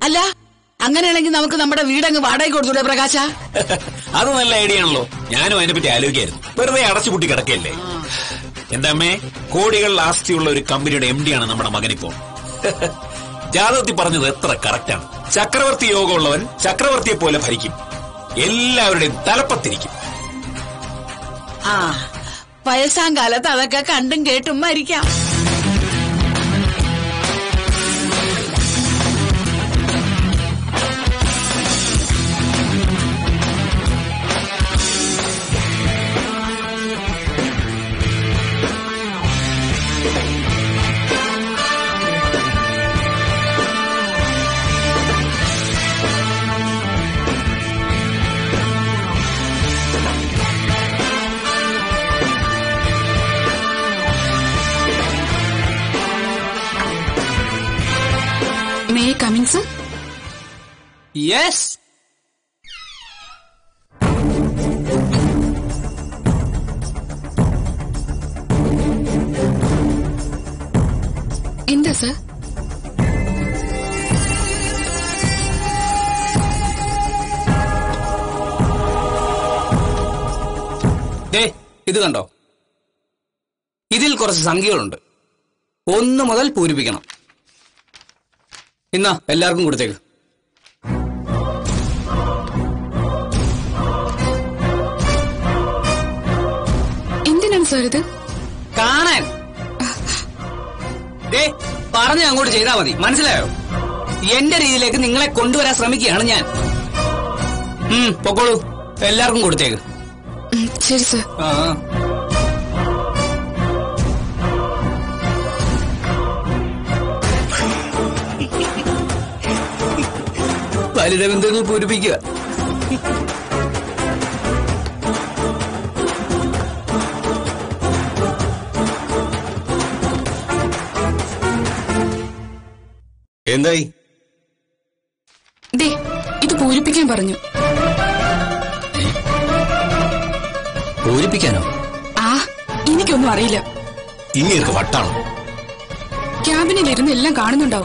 അല്ല അങ്ങനെയാണെങ്കിൽ നമുക്ക് നമ്മുടെ വീടങ്ങ് വാടകയ്ക്ക് കൊടുത്തൂടെ പ്രകാശ അത് നല്ല ഐഡിയ ആണല്ലോ ഞാനും അതിനെ പറ്റി ആലോചിക്കായിരുന്നു വെറുതെ അടച്ചുപൂട്ടി കിടക്കല്ലേ എന്റെ അമ്മേ കോടികൾ ആസ്തിയുള്ള ഒരു കമ്പനിയുടെ എം ആണ് നമ്മുടെ മകനിപ്പോ ജാതകത്തിൽ പറഞ്ഞത് എത്ര കറക്റ്റാണ് ചക്രവർത്തി യോഗമുള്ളവൻ ചക്രവർത്തിയെ പോലെ ഭരിക്കും എല്ലാവരുടെയും തലപ്പത്തിരിക്കും ആ വയസ്സാം കാലത്ത് അതൊക്കെ കണ്ടും കേട്ടും മരിക്കാം മേ കമിങ് സർ യെസ് എന്താ സർ ദേ ഇത് കണ്ടോ ഇതിൽ കുറച്ച് സംഖ്യകളുണ്ട് ഒന്ന് മുതൽ പൂരിപ്പിക്കണം ഇന്നാ എല്ലാവർക്കും കൊടുത്തേക്ക് എന്തിനാണ് സർ ഇത് കാണാൻ ദേ പറഞ്ഞ അങ്ങോട്ട് ചെയ്താൽ മതി മനസ്സിലായോ എന്റെ രീതിയിലേക്ക് നിങ്ങളെ കൊണ്ടുവരാൻ ശ്രമിക്കുകയാണ് ഞാൻ ഉം പൊക്കോളൂ എല്ലാവർക്കും കൊടുത്തേക്ക് ഉം, ശരി സർ ആ ആ. ഫലിതബന്ധങ്ങൾ പൂരിപ്പിക്കുക എന്തായി ദേ ഇത് പൂരിപ്പിക്കാൻ പറഞ്ഞു പൂരിപ്പിക്കാനോ ആ എനിക്കൊന്നും അറിയില്ല ഇങ്ങേർക്ക് വട്ടാണോ ക്യാബിനിൽ ഇരുന്ന് എല്ലാം കാണുന്നുണ്ടാവും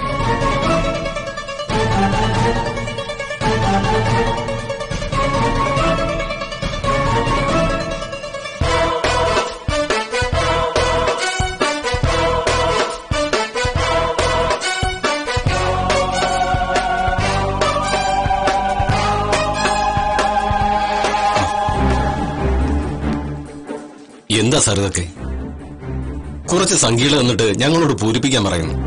എന്താ സാർ ഇതൊക്കെ കുറച്ച് സംഖ്യകൾ തന്നിട്ട് ഞങ്ങളോട് പൂരിപ്പിക്കാൻ പറയുന്നു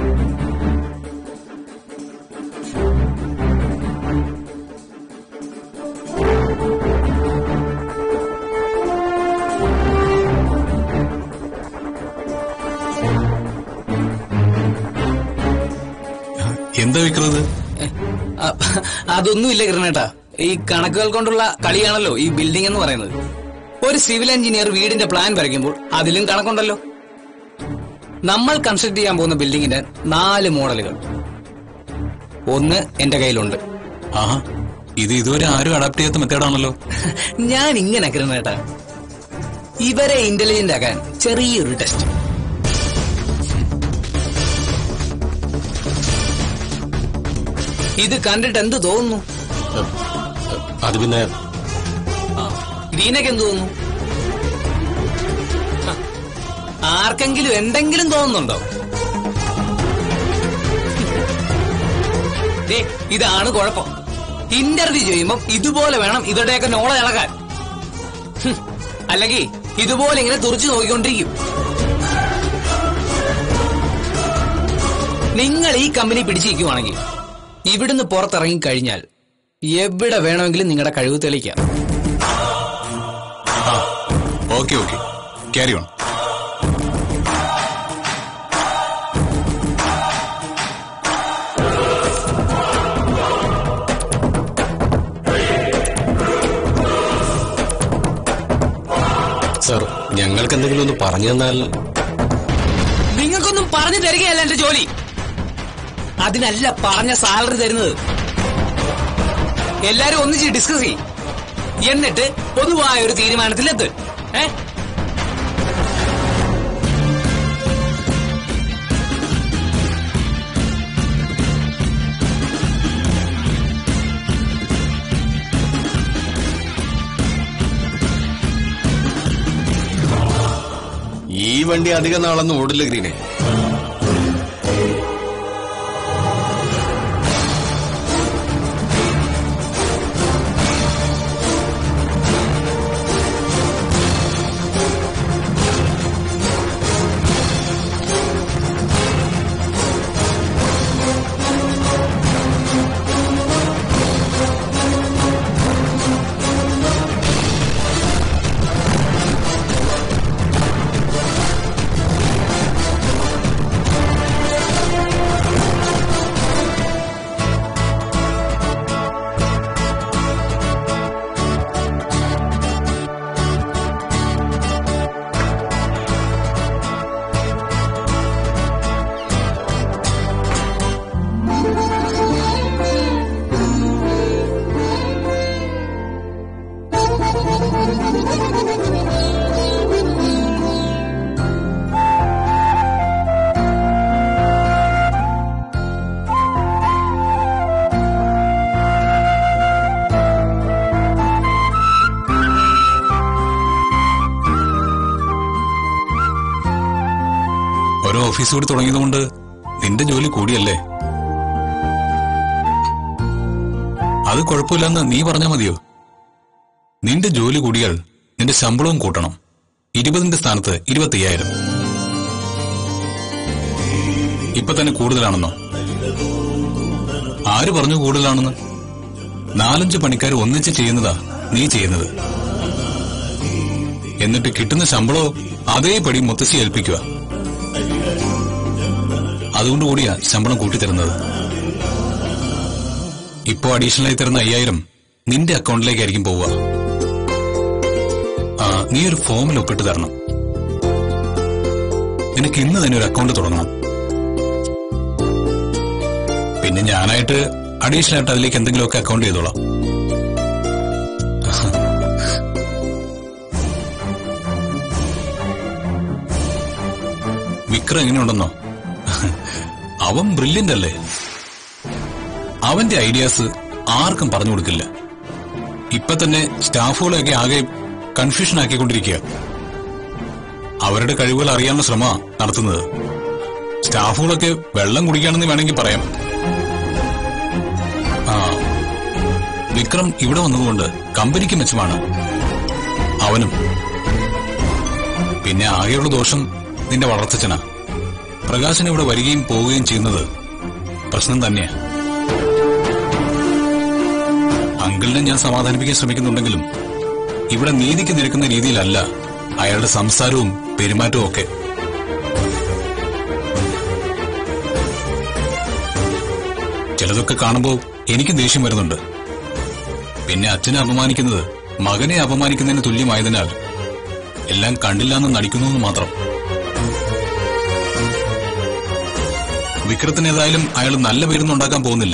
എന്താ വെക്കുന്നത് അ- അതൊന്നുമില്ല കിരണേട്ടാ ഈ കണക്കുകൾ കൊണ്ടുള്ള കളിയാണല്ലോ ഈ ബിൽഡിംഗ് എന്ന് പറയുന്നത് ഒരു സിവിൽ എഞ്ചിനീയർ വീടിന്റെ പ്ലാൻ വരയ്ക്കുമ്പോൾ അതിലും കണക്കുണ്ടല്ലോ നമ്മൾ കൺസ്ട്രക്ട് ചെയ്യാൻ പോകുന്ന ബിൽഡിങ്ങിന്റെ നാല് മോഡലുകൾ ഒന്ന് എന്റെ കയ്യിലുണ്ട് ആഹാ ഇത് ഇതുവരെ ആരും അഡാപ്റ്റ് ചെയ്യാത്ത മെത്തേഡാണല്ലോ ഞാൻ ഇങ്ങനെ കിരണേട്ടാ ഇവരെ ഇന്റലിജന്റ് ആക്കാൻ ചെറിയൊരു ടെസ്റ്റ് ഇത് കണ്ടിട്ട് എന്ത് തോന്നുന്നു അത് പിന്നെ ഗ്രീനൊക്കെ എന്ത് തോന്നുന്നു ഹ, ആർക്കെങ്കിലും എന്തെങ്കിലും തോന്നുന്നുണ്ടോ ദേ, ഇതാണ് കുഴപ്പം ഇന്റർവ്യൂ ചെയ്യുമ്പോൾ ഇതുപോലെ വേണം ഇവരുടെയൊക്കെ നോള ഇളകാൻ ഹും, അല്ലെങ്കിൽ ഇതുപോലെ ഇങ്ങനെ തുറച്ചു നോക്കിക്കൊണ്ടിരിക്കും നിങ്ങൾ ഈ കമ്പനി പിടിച്ചിരിക്കുവാണെങ്കിൽ ഇവിടുന്ന് പുറത്തിറങ്ങി കഴിഞ്ഞാൽ എവിടെ വേണമെങ്കിലും നിങ്ങളുടെ കഴിവ് തെളിയിക്കാം okay okay carry on sir ഞങ്ങൾക്ക് എന്തെങ്കിലും ഒന്ന് പറഞ്ഞു തന്നാൽ നിങ്ങൾക്കൊന്നും പറഞ്ഞു തരികയല്ല എന്റെ ജോലി അതിനല്ല പറഞ്ഞ സാലറി തരുന്നത് എല്ലാരും ഒന്നിച്ച് ഡിസ്കസ് ചെയ്യും എന്നിട്ട് പൊതുവായ ഒരു തീരുമാനത്തിലെത്ത് ഏ ഈ വണ്ടി അധികം നാളൊന്നും ഓടില്ല ഗ്രീനെ ഓരോ ഓഫീസ് കൂടി തുടങ്ങിയതുകൊണ്ട് നിന്റെ ജോലി കൂടിയല്ലേ അത് കുഴപ്പമില്ലെന്ന് നീ പറഞ്ഞാ മതിയോ നിന്റെ ജോലി കൂടിയാൽ നിന്റെ ശമ്പളവും കൂട്ടണം ഇരുപതിന്റെ സ്ഥാനത്ത് ഇരുപത്തയ്യായിരം ഇപ്പൊ തന്നെ കൂടുതലാണെന്നോ ആര് പറഞ്ഞു കൂടുതലാണെന്ന് നാലഞ്ച് പണിക്കാർ ഒന്നിച്ച് ചെയ്യുന്നതാ നീ ചെയ്യുന്നത് എന്നിട്ട് കിട്ടുന്ന ശമ്പളവും അതേപടി മുത്തശ്ശി ഏൽപ്പിക്കുക അതുകൊണ്ട് കൂടിയാ ശമ്പളം കൂട്ടിത്തരുന്നത് ഇപ്പോ അഡീഷണലായി തരുന്ന അയ്യായിരം നിന്റെ അക്കൗണ്ടിലേക്കായിരിക്കും പോവുക ആ നീ ഒരു ഫോമിൽ ഒപ്പിട്ട് തരണം നിനക്ക് ഇന്ന് തന്നെ ഒരു അക്കൗണ്ട് തുടങ്ങണം പിന്നെ ഞാനായിട്ട് അഡീഷണൽ ആയിട്ട് അതിലേക്ക് എന്തെങ്കിലുമൊക്കെ അക്കൗണ്ട് ചെയ്തോളാം വിക്രം എങ്ങനെയുണ്ടെന്നോ അവൻ ബ്രില്യന്റ് അല്ലേ അവന്റെ ഐഡിയാസ് ആർക്കും പറഞ്ഞു കൊടുക്കില്ല ഇപ്പൊ തന്നെ സ്റ്റാഫുകളെയൊക്കെ ആകെ കൺഫ്യൂഷൻ ആക്കിക്കൊണ്ടിരിക്കുക അവരുടെ കഴിവുകൾ അറിയാനുള്ള ശ്രമ നടത്തുന്നത് സ്റ്റാഫുകളൊക്കെ വെള്ളം കുടിക്കുകയാണെന്ന് വേണമെങ്കിൽ പറയാം ആ വിക്രം ഇവിടെ വന്നതുകൊണ്ട് കമ്പനിക്ക് മെച്ചമാണ് അവനും പിന്നെ ആകെയുള്ള ദോഷം നിന്റെ വളർത്തച്ഛനാ പ്രകാശൻ ഇവിടെ വരികയും പോവുകയും ചെയ്യുന്നത് പ്രശ്നം തന്നെയാ അങ്കിളിനെ ഞാൻ സമാധാനിപ്പിക്കാൻ ശ്രമിക്കുന്നുണ്ടെങ്കിലും ഇവിടെ നീതിക്ക് നിരക്കുന്ന രീതിയിലല്ല അയാളുടെ സംസാരവും പെരുമാറ്റവും ഒക്കെ ചിലതൊക്കെ കാണുമ്പോൾ എനിക്ക് ദേഷ്യം വരുന്നുണ്ട് പിന്നെ അച്ഛനെ അപമാനിക്കുന്നത് മകനെ അപമാനിക്കുന്നതിന് തുല്യമായതിനാൽ എല്ലാം കണ്ടില്ലാന്ന് നടിക്കുന്നു എന്ന് മാത്രം വിക്രത്തിന് ഏതായാലും അയാൾ നല്ല പേരൊന്നും ഉണ്ടാക്കാൻ പോകുന്നില്ല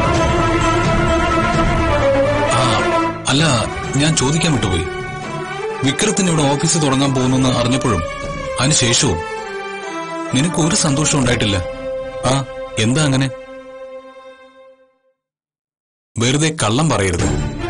ആ അല്ല ഞാൻ ചോദിക്കാൻ വിട്ടുപോയി വിക്രത്തിന് ഇവിടെ ഓഫീസ് തുടങ്ങാൻ പോകുന്നെന്ന് അറിഞ്ഞപ്പോഴും അതിനുശേഷവും നിനക്ക് ഒരു സന്തോഷം ഉണ്ടായിട്ടില്ല ആ എന്താ അങ്ങനെ വെറുതെ കള്ളം പറയരുത്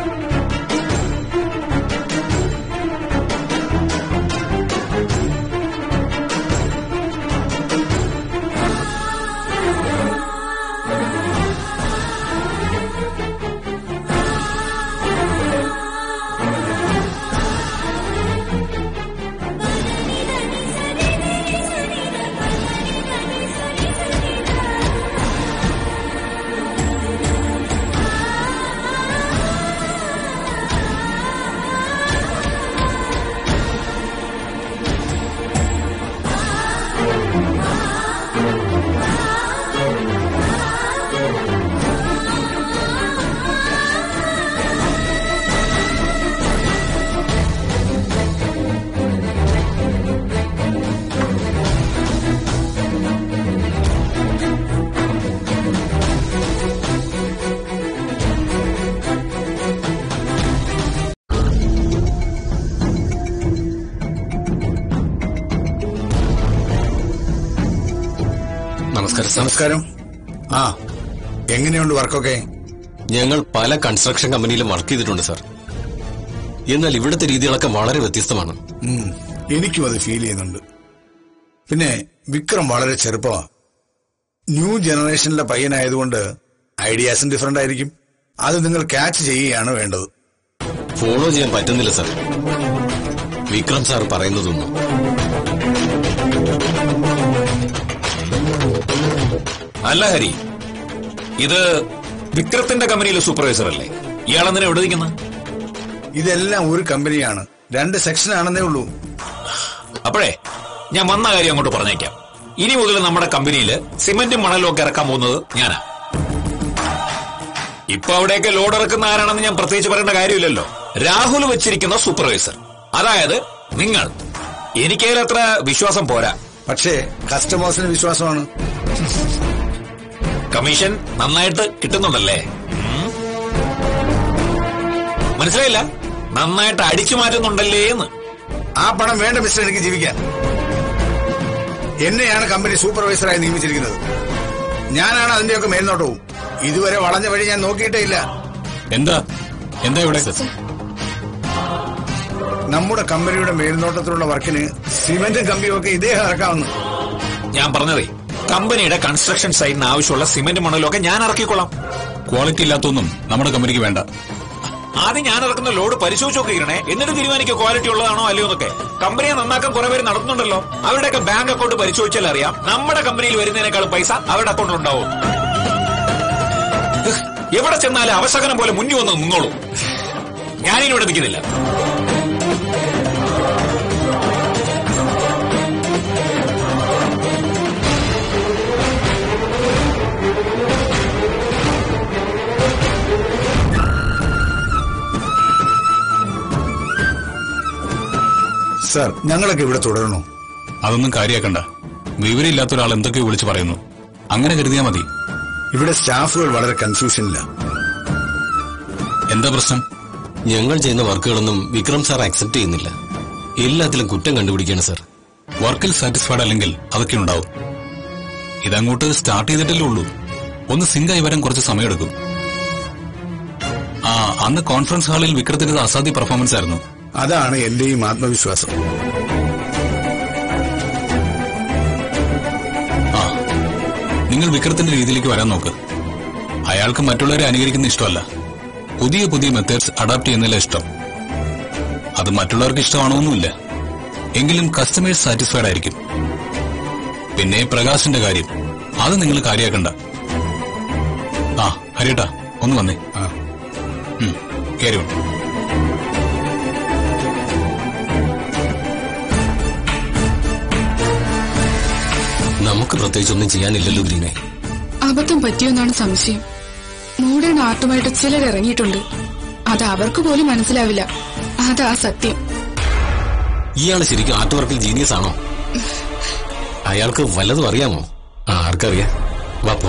നമസ്കാരം സാർ നമസ്കാരം ആ എങ്ങനെയുണ്ട് വർക്കൊക്കെ ഞങ്ങൾ പല കൺസ്ട്രക്ഷൻ കമ്പനിയിലും വർക്ക് ചെയ്തിട്ടുണ്ട് സാർ എന്നാൽ ഇവിടുത്തെ രീതികളൊക്കെ വളരെ വ്യത്യസ്തമാണ് ഉം, എനിക്കും അത് ഫീൽ ചെയ്യുന്നുണ്ട് പിന്നെ വിക്രം വളരെ ചെറുപ്പമാ ന്യൂ ജനറേഷനിലെ പയ്യനായതുകൊണ്ട് ഐഡിയാസും ഡിഫറെന്റ് ആയിരിക്കും അത് നിങ്ങൾ ക്യാച്ച് ചെയ്യുകയാണ് വേണ്ടത് ഫോളോ ചെയ്യാൻ പറ്റുന്നില്ല സാർ വിക്രം സാർ പറയുന്നതൊന്നും അല്ല ഹരി ഇത് വിക്രത്തിന്റെ കമ്പനിയിലെ സൂപ്പർവൈസർ അല്ലേ ഇയാളെന്തിനാ എവിടെ നിൽക്കുന്ന ഇതെല്ലാം ഒരു കമ്പനിയാണ് രണ്ട് സെക്ഷൻ ആണെന്നേ ഉള്ളൂ അപ്പോഴേ ഞാൻ വന്ന കാര്യം അങ്ങോട്ട് പറഞ്ഞേക്കാം ഇനി മുതൽ നമ്മുടെ കമ്പനിയിൽ സിമന്റും മണലും ഒക്കെ ഇറക്കാൻ പോകുന്നത് ഞാനാ ഇപ്പൊ അവിടെയൊക്കെ ലോഡ് ഇറക്കുന്ന ആരാണെന്ന് ഞാൻ പ്രത്യേകിച്ച് പറയേണ്ട കാര്യമില്ലല്ലോ രാഹുൽ വെച്ചിരിക്കുന്ന സൂപ്പർവൈസർ അതായത് നിങ്ങൾ എനിക്കതിൽ അത്ര വിശ്വാസം പോരാ പക്ഷേ കസ്റ്റമേഴ്സിന് വിശ്വാസമാണ് കമ്മീഷൻ നന്നായിട്ട് കിട്ടുന്നുണ്ടല്ലേ ഉം? മനസ്സിലായില്ല നന്നായിട്ട് അടിച്ചു മാറ്റുന്നുണ്ടല്ലേ എന്ന് ആ പണം വേണ്ട മിസ്റ്റർ എനിക്ക് ജീവിക്കാൻ എന്നെയാണ് കമ്പനി സൂപ്പർവൈസറായി നിയമിച്ചിരിക്കുന്നത് ഞാനാണ് അതിന്റെയൊക്കെ മേൽനോട്ടവും ഇതുവരെ വളഞ്ഞ വഴി ഞാൻ നോക്കിയിട്ടേ ഇല്ല എന്താ എന്താ ഇവിടെ നമ്മുടെ കമ്പനിയുടെ മേൽനോട്ടത്തിലുള്ള വർക്കിന് സിമെന്റും കമ്പിയും ഒക്കെ ഇദ്ദേഹം ഇറക്കാവുന്നു ഞാൻ പറഞ്ഞതേ കമ്പനിയുടെ കൺസ്ട്രക്ഷൻ സൈറ്റിന് ആവശ്യമുള്ള സിമന്റ് മണലും ഒക്കെ ഞാൻ ഇറക്കിക്കൊള്ളാം ക്വാളിറ്റി ഇല്ലാത്തൊന്നും നമ്മുടെ കമ്പനിക്ക് വേണ്ട ആദ്യം ഞാൻ ഇറക്കുന്ന ലോഡ് പരിശോധിച്ച് നോക്കിക്കണേ എന്നിട്ട് തീരുമാനിക്കുക ക്വാളിറ്റി ഉള്ളതാണോ അല്ലയോ എന്നൊക്കെ കമ്പനിയെ നന്നാക്കാൻ കുറെ പേര് നടത്തുന്നുണ്ടല്ലോ അവരുടെയൊക്കെ ബാങ്ക് അക്കൗണ്ട് പരിശോധിച്ചാൽ അറിയാം നമ്മുടെ കമ്പനിയിൽ വരുന്നതിനേക്കാളും പൈസ അവരുടെ അക്കൗണ്ടിൽ ഉണ്ടാവും ഹ്, എവിടെ ചെന്നാലും അവശകനം പോലെ മുന്നിൽ വന്ന് നിന്നോളൂ ഞാനിവിടെ നിൽക്കുന്നില്ല സർ ഞങ്ങളൊക്കെ ഇവിടെ തുടരണോ അതൊന്നും കാര്യാക്കണ്ട വിവരമില്ലാത്ത ഒരാൾ എന്തൊക്കെയോ വിളിച്ചു പറയുന്നു അങ്ങനെ കരുതിയാ മതി ഇവിടെ സ്റ്റാഫുകൾ വളരെ കൺഫ്യൂഷനില്ല എന്താ പ്രശ്നം ഞങ്ങൾ ചെയ്യുന്ന വർക്കുകളൊന്നും വിക്രം സാർ അക്സെപ്റ്റ് ചെയ്യുന്നില്ല എല്ലാത്തിലും കുറ്റം കണ്ടുപിടിക്കുകയാണ് സാർ വർക്കിൽ സാറ്റിസ്ഫൈഡ് അല്ലെങ്കിൽ അതൊക്കെ ഉണ്ടാവും ഇതങ്ങോട്ട് സ്റ്റാർട്ട് ചെയ്തിട്ടല്ലേ ഉള്ളൂ ഒന്ന് സിങ്കായി വരാൻ കുറച്ച് സമയമെടുക്കും ആ അന്ന് കോൺഫറൻസ് ഹാളിൽ വിക്രത്തിന്റെ അസാധ്യ പെർഫോമൻസ് ആയിരുന്നു അതാണ് എന്റെയും ആത്മവിശ്വാസം ആ നിങ്ങൾ വിക്രത്തിന്റെ രീതിയിലേക്ക് വരാൻ നോക്ക് അയാൾക്ക് മറ്റുള്ളവരെ അനുകരിക്കുന്ന ഇഷ്ടമല്ല പുതിയ പുതിയ മെത്തേഡ്സ് അഡാപ്റ്റ് ചെയ്യുന്നില്ല ഇഷ്ടം അത് മറ്റുള്ളവർക്ക് ഇഷ്ടമാണോന്നുമില്ല എങ്കിലും കസ്റ്റമേഴ്സ് സാറ്റിസ്ഫൈഡ് ആയിരിക്കും പിന്നെ പ്രകാശിന്റെ കാര്യം അത് നിങ്ങൾ കാര്യാക്കണ്ട ആ ഹരിയേട്ടാ ഒന്ന് വന്നേ ആ ഉം, കേറി വന്നു നമുക്ക് പ്രത്യേകിച്ച് ഒന്നും ചെയ്യാനില്ലല്ലോ ഗ്രീനെ അബദ്ധം പറ്റിയെന്നാണ് സംശയം മോഡേൺ ആർട്ടുമായിട്ട് ചിലർ ഇറങ്ങിയിട്ടുണ്ട് അത് അവർക്ക് പോലും മനസ്സിലാവില്ല അതാ സത്യം ഇയാൾ ശരിക്കും ആർട്ട് വർക്കിൽ ജീനിയസ് ആണോ അയാൾക്ക് വല്ലതും അറിയാമോ ആ, ആർക്കറിയാം വാ പോ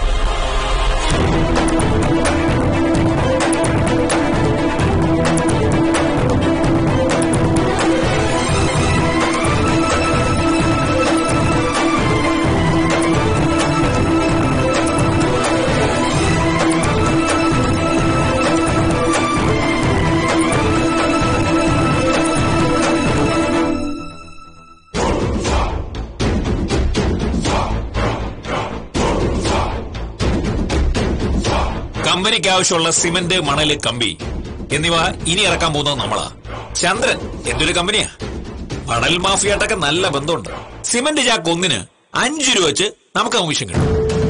കമ്പനിക്ക് ആവശ്യമുള്ള സിമന്റ് മണല് കമ്പി എന്നിവ ഇനി ഇറക്കാൻ പോകുന്നത് നമ്മളാ ചന്ദ്രൻ എന്തൊരു കമ്പനിയാ മണൽ മാഫിയായിട്ടൊക്കെ നല്ല ബന്ധമുണ്ട് സിമന്റ് ചാക്ക് ഒന്നിന് അഞ്ചു രൂപ വെച്ച് നമുക്ക് കമ്മീഷൻ കിട്ടും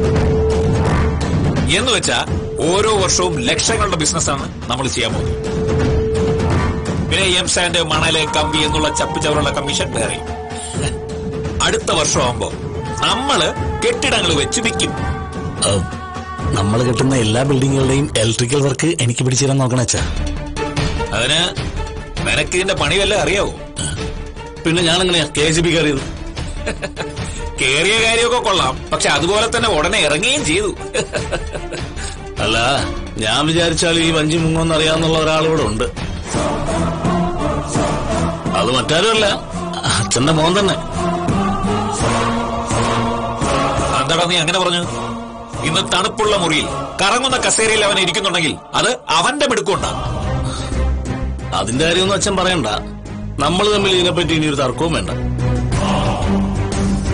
എന്ന് വെച്ചാ ഓരോ വർഷവും ലക്ഷങ്ങളുടെ ബിസിനസ്സാണ് നമ്മൾ ചെയ്യാൻ പോകുന്നത് പിന്നെ എം സാൻഡ് മണല് കമ്പി എന്നുള്ള ചപ്പിച്ചവറുള്ള കമ്മീഷൻ വേറെ അടുത്ത വർഷമാകുമ്പോ നമ്മള് കെട്ടിടങ്ങൾ വെച്ച് വിൽക്കും നമ്മൾ കിട്ടുന്ന എല്ലാ ബിൽഡിങ്ങുകളുടെയും ഇലക്ട്രിക്കൽ വർക്ക് എനിക്ക് പിടിച്ചു തരാൻ നോക്കണ അച്ഛാ അതിന് നിനക്ക് ഇതിന്റെ പണി വല്ല അറിയാവോ പിന്നെ ഞാൻ എങ്ങനെയാ കെ ജി ബി കയറിയത് കേറിയ കാര്യമൊക്കെ കൊള്ളാം പക്ഷെ അതുപോലെ തന്നെ ഉടനെ ഇറങ്ങുകയും ചെയ്തു അല്ല ഞാൻ വിചാരിച്ചാൽ ഈ വഞ്ചി മുങ്ങോന്ന് അറിയാവുന്ന ഒരാൾ ഇവിടെ ഉണ്ട് അത് മറ്റാരുമല്ല അച്ഛന്റെ മോൻ തന്നെ എന്താടാ നീ അങ്ങനെ പറഞ്ഞു ഇന്ന് തണുപ്പുള്ള മുറിയിൽ കറങ്ങുന്ന കസേരയിൽ അവൻ ഇരിക്കുന്നുണ്ടെങ്കിൽ അത് അവന്റെ മിടുക്കൊണ്ടാണ് അതിന്റെ കാര്യമൊന്നും അച്ഛൻ പറയണ്ട നമ്മൾ തമ്മിൽ ഇതിനെപ്പറ്റി ഇനി ഒരു തർക്കവും വേണ്ട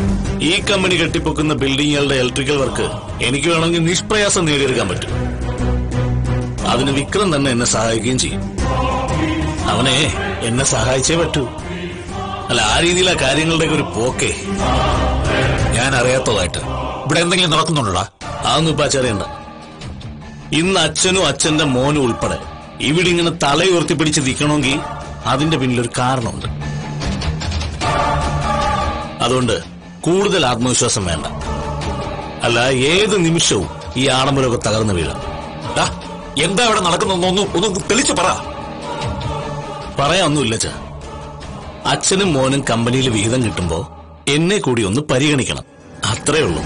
ഈ കമ്പനി കെട്ടിപ്പൊക്കുന്ന ബിൽഡിങ്ങുകളുടെ ഇലക്ട്രിക്കൽ വർക്ക് എനിക്ക് വേണമെങ്കിൽ നിഷ്പ്രയാസം നേടിയെടുക്കാൻ പറ്റും അതിന് വിക്രം തന്നെ എന്നെ സഹായിക്കുകയും ചെയ്യും അവനെ എന്നെ സഹായിച്ചേ പറ്റൂ അല്ല ആ രീതിയിലാ കാര്യങ്ങളുടെ ഒരു പോക്കേ ഞാൻ അറിയാത്തതായിട്ട് ഇവിടെ എന്തെങ്കിലും നടക്കുന്നുണ്ടോടാ അതൊന്നും ഇപ്പൊ അറിയണ്ട ഇന്ന് അച്ഛനും അച്ഛന്റെ മോനും ഉൾപ്പെടെ ഇവിടെ ഇങ്ങനെ തലയുയർത്തി പിടിച്ച് നിൽക്കണമെങ്കിൽ അതിന്റെ പിന്നിലൊരു കാരണമുണ്ട് അതുകൊണ്ട് കൂടുതൽ ആത്മവിശ്വാസം വേണ്ട അല്ല ഏത് നിമിഷവും ഈ ആഡംബരമൊക്കെ തകർന്നു വീഴാം ഡാ, എന്താ ഇവിടെ നടക്കുന്നതെന്ന് ഒന്ന് ഒന്ന് തെളിച്ചു പറ പറയാനൊന്നുമില്ല ചാ അച്ഛനും മോനും കമ്പനിയിൽ വിഹിതം കിട്ടുമ്പോ എന്നെ കൂടി ഒന്ന് പരിഗണിക്കണം അത്രേ ഉള്ളൂ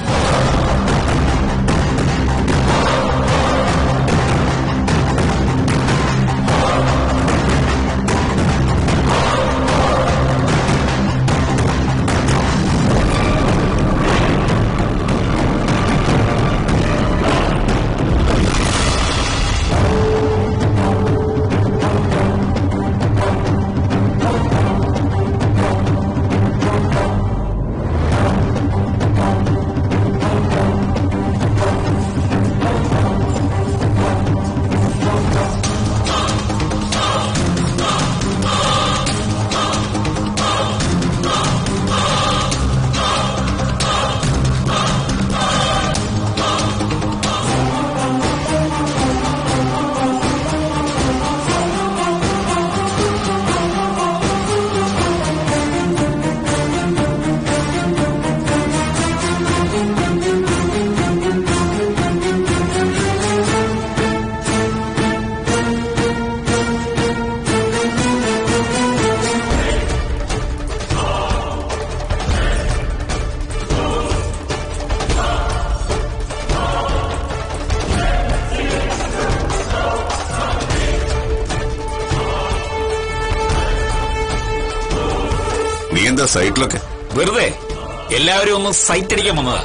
നീ എന്താ സൈറ്റിലൊക്കെ വെറുതെ എല്ലാവരും ഒന്ന് സൈറ്റ് അടിക്കാൻ വന്നതാ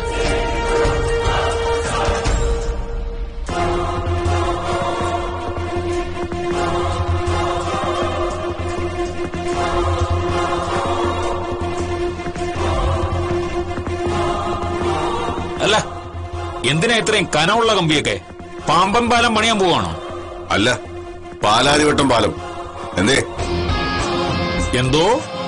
അല്ല എന്തിനാ ഇത്രയും കനമുള്ള കമ്പിയൊക്കെ പാമ്പൻ പാലം പണിയാൻ പോവാണോ അല്ല പാലാരിവട്ടം പാലം എന്തേ എന്തോ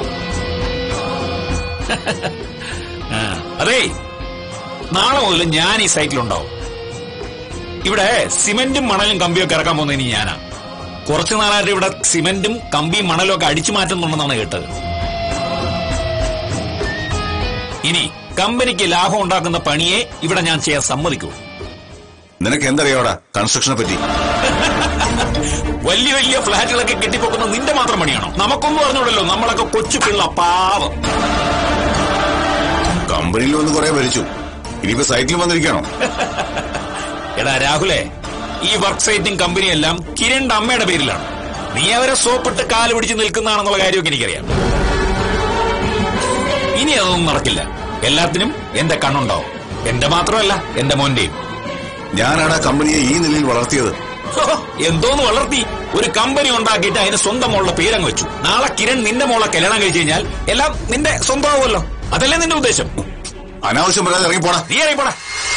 ആ, അതേ നാളെ മുതൽ ഞാൻ ഈ സൈറ്റിലുണ്ടാവും ഇവിടെ സിമന്റും മണലും കമ്പിയൊക്കെ ഇറക്കാൻ പോകുന്നത് ഇനി ഞാനാ കുറച്ചു നാളായിട്ട് ഇവിടെ സിമന്റും കമ്പിയും മണലും ഒക്കെ അടിച്ചു മാറ്റുന്നുണ്ടെന്നാണ് കേട്ടത് ഇനി കമ്പനിക്ക് ലാഭം ഉണ്ടാക്കുന്ന പണിയെ ഇവിടെ ഞാൻ ചെയ്യാൻ സമ്മതിക്കൂ നിനക്ക് എന്തറിയാവടാ കൺസ്ട്രക്ഷനെ പറ്റി വലിയ വലിയ ഫ്ലാറ്റുകളൊക്കെ കെട്ടിപ്പൊക്കുന്നത് നിന്റെ മാത്രം പണിയാണോ നമുക്കൊന്നും അറിഞ്ഞൂടല്ലോ നമ്മളൊക്കെ കൊച്ചു പിള്ള പാവം കമ്പനിയിൽ വന്ന് കുറെ ഭരിച്ചു ഇനിയിപ്പോ സൈറ്റിൽ വന്നിരിക്കണോ എടാ രാഹുലേ ഈ വർക്ക് സൈറ്റും കമ്പനിയും എല്ലാം കിരണിന്റെ അമ്മയുടെ പേരിലാണ് നീ അവരെ സോപ്പിട്ട് കാല് പിടിച്ച് നിൽക്കുന്നതാണെന്നുള്ള കാര്യമൊക്കെ എനിക്കറിയാം ഇനി അതൊന്നും നടക്കില്ല എല്ലാത്തിനും എന്റെ കണ്ണുണ്ടാവും എന്റെ മാത്രമല്ല എന്റെ മോന്റെയും ഞാനാണ് ആ കമ്പനിയെ ഈ നിലയിൽ വളർത്തിയത് ഹോ, എന്തോന്ന് വളർത്തി ഒരു കമ്പനി ഉണ്ടാക്കിയിട്ട് അതിന് സ്വന്തം മോളുടെ പേരങ്ങ് വെച്ചു നാളെ കിരൺ നിന്റെ മോളെ കല്യാണം കഴിച്ചു കഴിഞ്ഞാൽ എല്ലാം നിന്റെ സ്വന്തമാവുമല്ലോ അതല്ലേ നിന്റെ ഉദ്ദേശം അനാവശ്യം പറയാതെ ഇറങ്ങിപ്പോടാ നീ അറിയപ്പെടാ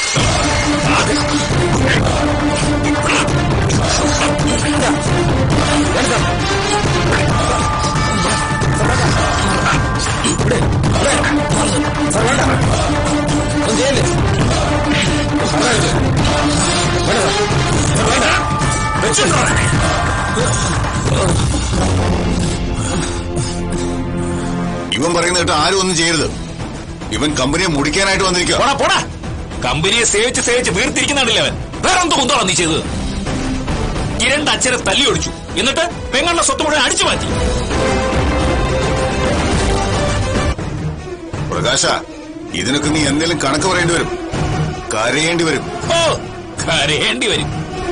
ഇവൻ പറയുന്ന കേട്ട് ആരും ഒന്നും ചെയ്യരുത് ഇവൻ കമ്പനിയെ മുടിക്കാനായിട്ട് വന്നിരിക്കുക പോടാ പോടാ കമ്പനിയെ സേവിച്ച് സേവിച്ച് വീർത്തിരിക്കുന്നുണ്ടല്ലേ അവൻ വേറെ എന്തോ കുന്തോളാ നീ ചെയ്തത് കിരണിന്റെ അച്ഛനെ തല്ലി ഒടിച്ചു എന്നിട്ട് പെങ്ങളുടെ സ്വത്ത് മുഴുവൻ അടിച്ചു മാറ്റി പ്രകാശ ഇതിനൊക്കെ നീ എന്തെങ്കിലും കണക്ക് പറയേണ്ടി വരും കരയേണ്ടി വരും ഓ കരയേണ്ടി വരും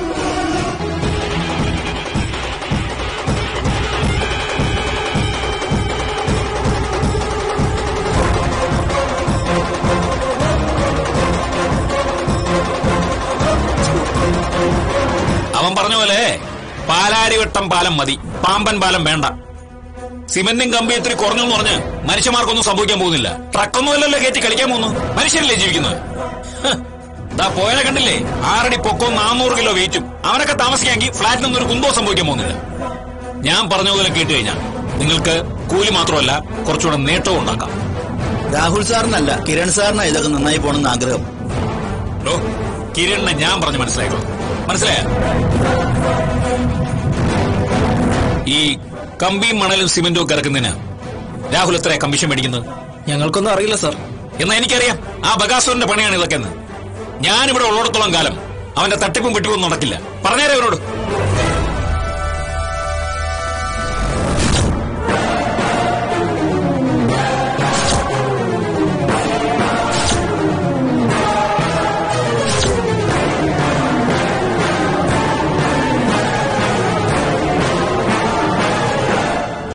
അവൻ പറഞ്ഞ പോലെ പാലാരിവട്ടം പാലം മതി പാമ്പൻ പാലം വേണ്ട സിമന്റും കമ്പി ഇത്തിരി കുറഞ്ഞു എന്ന് പറഞ്ഞ് മനുഷ്യന്മാർക്കൊന്നും സംഭവിക്കാൻ പോകുന്നില്ല ട്രക്കൊന്നും അല്ലല്ലോ കയറ്റി കളിക്കാൻ പോകുന്നു മനുഷ്യരല്ലേ ജീവിക്കുന്നത് ഹ്. ദാ പോയാലെ കണ്ടില്ലേ ആറടി പൊക്കവും നാനൂറ് കിലോ വെയിറ്റും അവനൊക്കെ താമസിക്കാമെങ്കിൽ ഫ്ലാറ്റിനൊന്നും ഒരു കുന്തവും സംഭവിക്കാൻ പോകുന്നില്ല ഞാൻ പറഞ്ഞ പോലെ കേട്ട് കഴിഞ്ഞാൽ നിങ്ങൾക്ക് കൂലി മാത്രമല്ല കുറച്ചുകൂടെ നേട്ടവും ഉണ്ടാക്കാം രാഹുൽ സാറിനല്ല കിരൺ സാറിനാ ഇതൊക്കെ നന്നായി പോണെന്ന് ആഗ്രഹം ഹലോ കിരണിനെ ഞാൻ പറഞ്ഞ് മനസ്സിലാക്കോ മനസ്സിലായ ഈ കമ്പിയും മണലും സിമെന്റും ഒക്കെ ഇറക്കുന്നതിന് രാഹുൽ എത്രയാ കമ്മീഷൻ മേടിക്കുന്നത് ഞങ്ങൾക്കൊന്നും അറിയില്ല സാർ എന്നാ എനിക്കറിയാം ആ ബഗാസുരന്റെ പണിയാണ് ഇതൊക്കെ എന്ന് ഞാനിവിടെ ഉള്ളിടത്തോളം കാലം അവന്റെ തട്ടിപ്പും വെട്ടിപ്പും നടക്കില്ല പറഞ്ഞേരെ അവരോട്